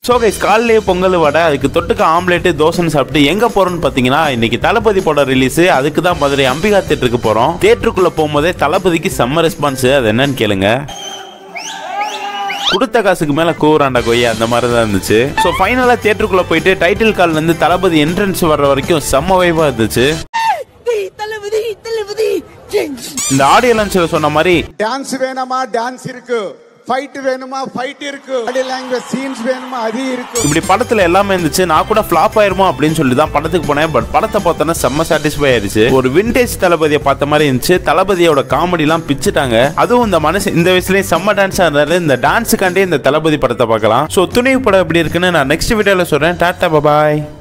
so guys காலையிலேயே பொங்கல் வடை அதுக்கு தொட்டுக்க ஆம்லேட்டு தோசைன்னு சாப்பிட்டு எங்க போறோம்னு பார்த்தீங்கன்னா இன்னைக்கு தளபதி படம் ரிலீஸ் அதுக்கு தான் மதுரை அம்பிகா தேட்டருக்கு போறோம் தேட்டருக்குள்ள போகும்போதே தளபதிக்கு செம்ம ரெஸ்பான்ஸ் அது என்னன்னு கேளுங்க கொடுத்த காசுக்கு மேல கூறாண்டா கொய்யா அந்த மாதிரி தான் இருந்துச்சு ஸோ ஃபைனலாக தேட்டருக்குள்ள போயிட்டு டைட்டில் கால்ல இருந்து தளபதி என்ட்ரன்ஸ் வர்ற வரைக்கும் செம்ம வைவா இருந்துச்சு தளபதி தளபதி இந்த ஆடியோ லான்ச்சில் சொன்ன மாதிரி டான்ஸ் வேணுமா டான்ஸ் இருக்கு ஃபைட் வேணுமா ஃபைட் இருக்கு பாடி லாங்குவேஜ் சீன்ஸ் வேணுமா அது இருக்கு இப்படி படத்துல எல்லாமே இருந்துச்சு நான் கூட ஃபிளாப் ஆயிருமோ அப்படின்னு சொல்லி தான் படத்துக்கு போனேன் பட் படத்தை பார்த்தோன்னா செம்ம சாட்டிஸ்ஃபை ஆயிருச்சு ஒரு விண்டேஜ் தளபதியை பார்த்த மாதிரி இருந்துச்சு தளபதியோட காமெடி எல்லாம் பிச்சுட்டாங்க அதுவும் இந்த மனசு இந்த வயசுலயும் செம்ம டான்ஸா இருந்தாரு இந்த டான்ஸுக்காண்டே இந்த தளபதி படத்தை பார்க்கலாம் ஸோ துணிவு படம் எப்படி இருக்குன்னு நான் நெக்ஸ்ட் வீடியோல சொல்றேன் டாட்டா பபாய்